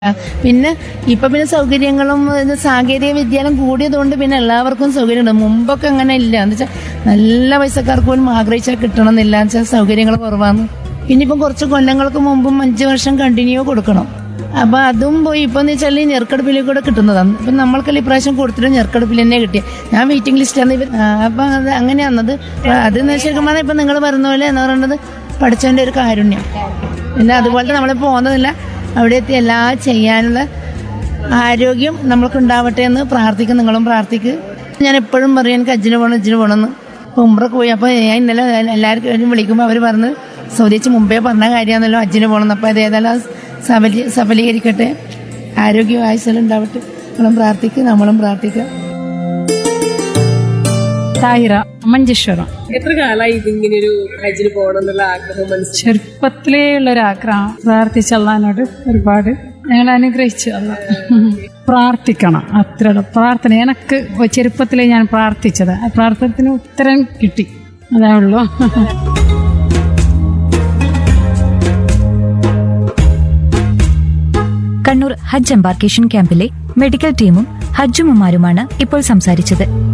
പിന്നെ ഇപ്പൊ പിന്നെ സൗകര്യങ്ങളും ഇത് സാങ്കേതിക വിദ്യയിലും കൂടിയതുകൊണ്ട് പിന്നെ എല്ലാവർക്കും സൗകര്യമുണ്ട് മുമ്പൊക്കെ അങ്ങനെ ഇല്ല എന്ന് വെച്ചാൽ നല്ല പൈസക്കാർക്ക് പോലും ആഗ്രഹിച്ചാൽ കിട്ടണമെന്നില്ല എന്ന് വെച്ചാൽ സൗകര്യങ്ങൾ കുറവാണ് പിന്നെ ഇപ്പം കുറച്ച് കൊല്ലങ്ങൾക്ക് മുമ്പും അഞ്ച് വർഷം കണ്ടിന്യൂ കൊടുക്കണം അപ്പൊ അതും പോയി ഇപ്പൊ എന്ന് വെച്ചാൽ ഞെർക്കടുപ്പിൽ കൂടെ കിട്ടുന്നതാണ് ഇപ്പൊ നമ്മൾക്കെല്ലാം ഇപ്രാവശ്യം കൊടുത്തിട്ട് ഞെർക്കടുപ്പിൽ തന്നെ കിട്ടിയ ഞാൻ വെയിറ്റിംഗ് ലിസ്റ്റാണ് ഇവർ ആ, അപ്പൊ അത് അങ്ങനെയാണത് അപ്പൊ അത് ശരിക്കും പറഞ്ഞാൽ ഇപ്പൊ നിങ്ങൾ പറഞ്ഞ പോലെ എന്ന് പറയുന്നത് പഠിച്ചതിന്റെ ഒരു കാരുണ്യം പിന്നെ അതുപോലെ നമ്മൾ പോകുന്നതില്ല അവിടെ എത്തി എല്ലാം ചെയ്യാനുള്ള ആരോഗ്യം നമ്മൾക്ക് ഉണ്ടാവട്ടെ എന്ന് പ്രാർത്ഥിക്കും നിങ്ങളും പ്രാർത്ഥിക്ക് ഞാൻ എപ്പോഴും പറയും എനിക്ക് അജ്ജിന് പോകണം അജ്ജിന് പോകണമെന്ന് അപ്പോൾ ഉമ്രക്ക് പോയി അപ്പോൾ ഞാൻ ഇന്നലെ എല്ലാവർക്കും വിളിക്കുമ്പോൾ അവർ പറഞ്ഞ് സൗദിച്ച് മുമ്പേ പറഞ്ഞ കാര്യമാണല്ലോ അജ്ജിന് പോകണം അപ്പോൾ അത് ഏതായാലും സഫലീ സഫലീകരിക്കട്ടെ ആരോഗ്യവും ആയുസ്സെല്ലാം ഉണ്ടാവട്ടെ നിങ്ങളും പ്രാർത്ഥിക്കുക നമ്മളും പ്രാർത്ഥിക്കുക താഹിറ മഞ്ചേശ്വരം എത്ര കാലമായി ഇതിങ്ങനെ ഒരു ഹജ്ജിന് പോകണം എന്നുള്ള ആഗ്രഹം മനസ്സിൽ ചെറുപ്പത്തിലേ ഉള്ളൊരാഗ്രഹം പ്രാർത്ഥിച്ച അള്ളഹാനോട് ഒരുപാട് ഞങ്ങൾ അനുഗ്രഹിച്ചു അല്ല പ്രാർത്ഥിക്കണം അത്ര പ്രാർത്ഥന എനക്ക് ചെറുപ്പത്തിലേ ഞാൻ പ്രാർത്ഥിച്ചത് ആ പ്രാർത്ഥനത്തിന് ഉത്തരം കിട്ടി അതേ ഉള്ളൂ കണ്ണൂർ ഹജ്ജ് എംബാർക്കേഷൻ ക്യാമ്പിലെ മെഡിക്കൽ ടീമും ഹജ്ജുമുമാരുമാണ് ഇപ്പോൾ സംസാരിച്ചത്